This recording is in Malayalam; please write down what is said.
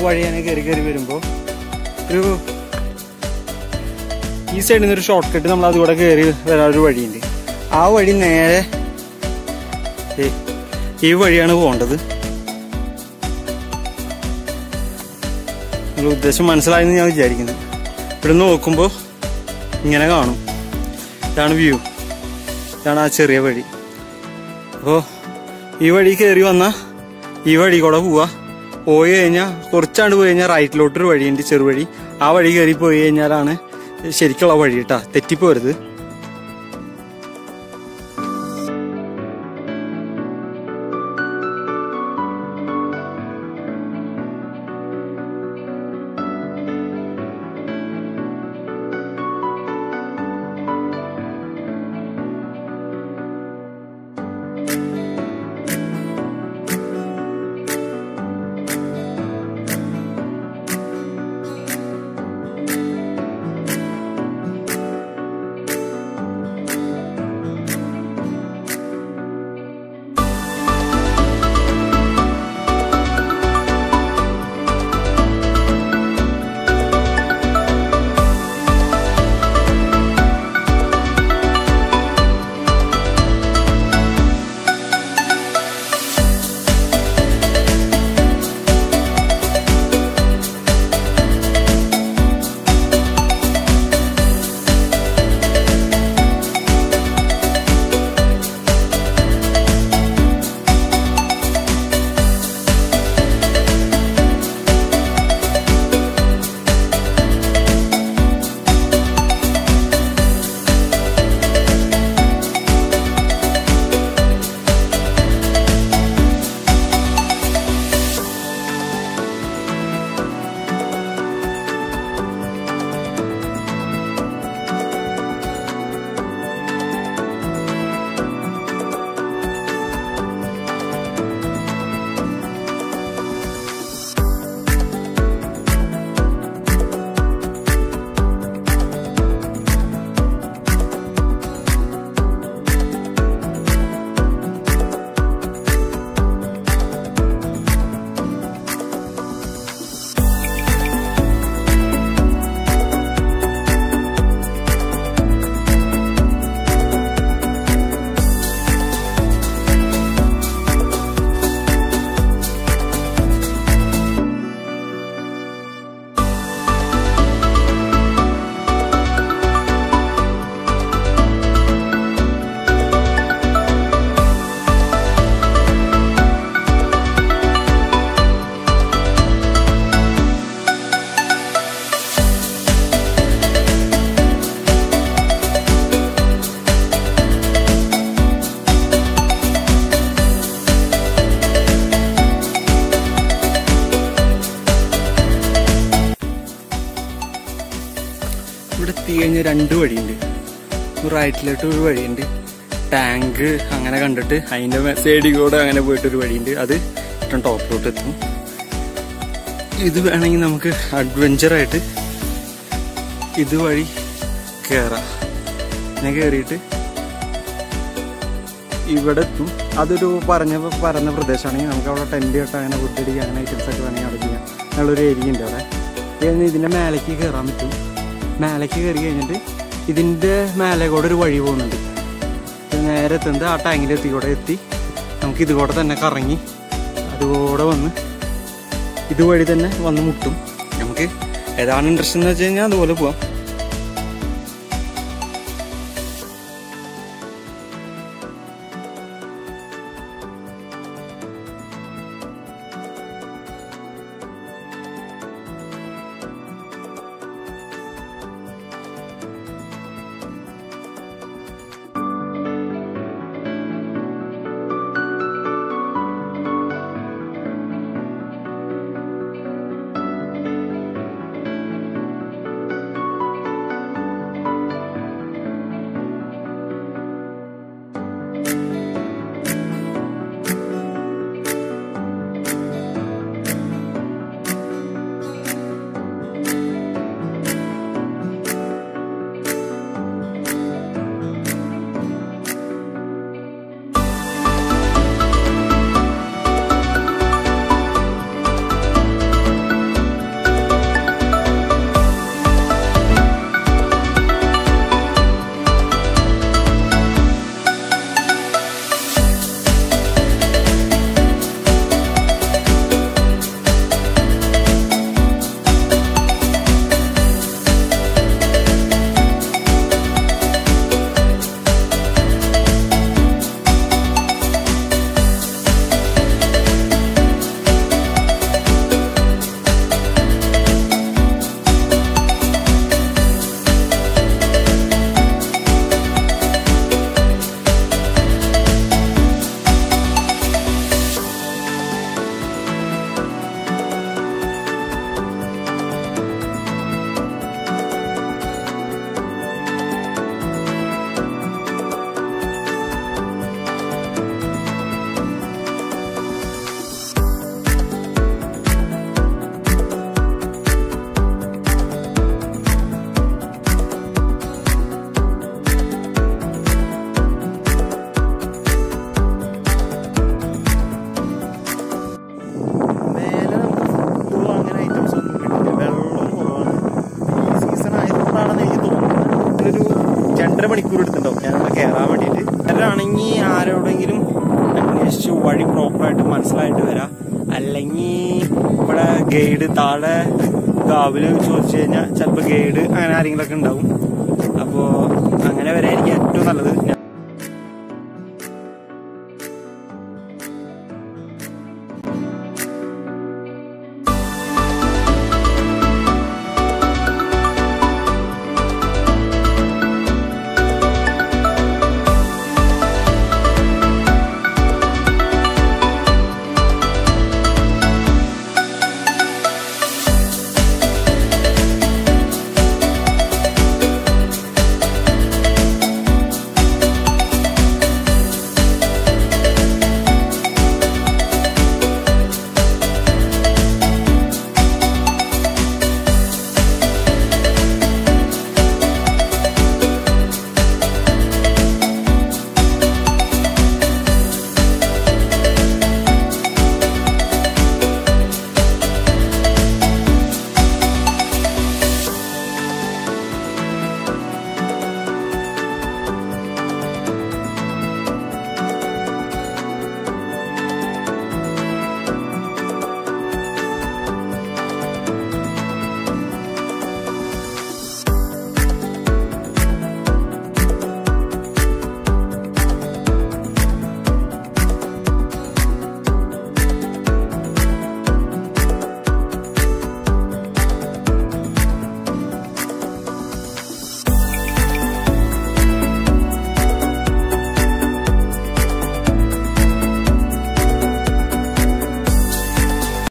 വഴി ഞാൻ കയറി കയറി വരുമ്പോൾ ഒരു ഈ സൈഡിൽ നിന്ന് ഒരു ഷോർട്ട് കട്ട് നമ്മൾ അതുകൂടെ കയറി വരാൻ ഒരു വഴിയുണ്ട് ആ വഴി നേരെ ദേ ഈ വഴിയാണ് പോകേണ്ടത് നിങ്ങളുടെ ഉദ്ദേശം മനസ്സിലായെന്ന് ഞാൻ വിചാരിക്കുന്നു ഇവിടെ നോക്കുമ്പോൾ ഇങ്ങനെ കാണും ഇതാണ് വ്യൂ ഇതാണ് ആ ചെറിയ വഴി അപ്പോൾ ഈ വഴി കയറി വന്നാൽ ഈ വഴി കൂടെ പോവാ പോയി കഴിഞ്ഞാൽ കുറച്ചാണ്ട് പോയി കഴിഞ്ഞാൽ റൈറ്റിലോട്ടൊരു വഴിയുണ്ട് ചെറുവഴി ആ വഴി കയറി പോയി കഴിഞ്ഞാലാണ് ശരിക്കുള്ള വഴി കേട്ടാ തെറ്റിപ്പോരുത് ഇവിടെ എത്തി കഴിഞ്ഞാൽ രണ്ട് വഴിയുണ്ട് ഒരു റൈറ്റിലോട്ട് ഒരു വഴിയുണ്ട് ടാങ്ക് അങ്ങനെ കണ്ടിട്ട് അതിന്റെ സൈഡിൽ കൂടെ അങ്ങനെ പോയിട്ടൊരു വഴിയുണ്ട് അത് ഏറ്റവും ടോപ്പിലോട്ട് എത്തും ഇത് വേണമെങ്കിൽ നമുക്ക് അഡ്വഞ്ചറായിട്ട് ഇതുവഴി കയറാം ഞാൻ കയറിയിട്ട് ഇവിടെ എത്തും അതൊരു പറഞ്ഞ പറഞ്ഞ പ്രദേശമാണെങ്കിൽ നമുക്ക് അവിടെ ടെന്റ് കെട്ടാൻ അങ്ങനെ ഫുഡ് അടിക്കുക അങ്ങനെ ഐറ്റംസ് ഒക്കെ വേണമെങ്കിൽ അവിടെ ചെയ്യാം ഞങ്ങളൊരു ഏരിയ ഉണ്ട് അവിടെ ഇനി ഇതിന്റെ മേലേക്ക് കയറാൻ പറ്റും മേലേക്ക് കയറി കഴിഞ്ഞിട്ട് ഇതിന്റെ മേലെ കൂടെ ഒരു വഴി പോകുന്നുണ്ട് ഇത് നേരെ എത്തുന്നത് ആ ടാങ്കിൻ്റെ എത്തി കൂടെ എത്തി നമുക്ക് ഇതുകൂടെ തന്നെ കറങ്ങി അതുകൂടെ വന്ന് ഇതുവഴി തന്നെ വന്ന് മുട്ടും നമുക്ക് ഏതാണ് ഇൻട്രസ്റ്റ് എന്ന് വെച്ച് കഴിഞ്ഞാൽ അതുപോലെ പോവാം രണ്ടര മണിക്കൂർ എടുത്തിട്ടുണ്ടാവും ഞാനവിടെ കയറാൻ വേണ്ടിയിട്ട് ആണെങ്കിൽ ആരോടെങ്കിലും അന്വേഷിച്ച് വഴി പ്രോപ്പറായിട്ട് മനസ്സിലായിട്ട് വരാം അല്ലെങ്കിൽ ഇവിടെ ഗൈഡ് താഴെ ഗാവില് ചോദിച്ചു കഴിഞ്ഞാൽ ചിലപ്പോൾ ഗൈഡ് അങ്ങനെ ആരെങ്കിലുമൊക്കെ ഉണ്ടാവും അപ്പോൾ അങ്ങനെ വരായിരിക്കും ഏറ്റവും നല്ലത്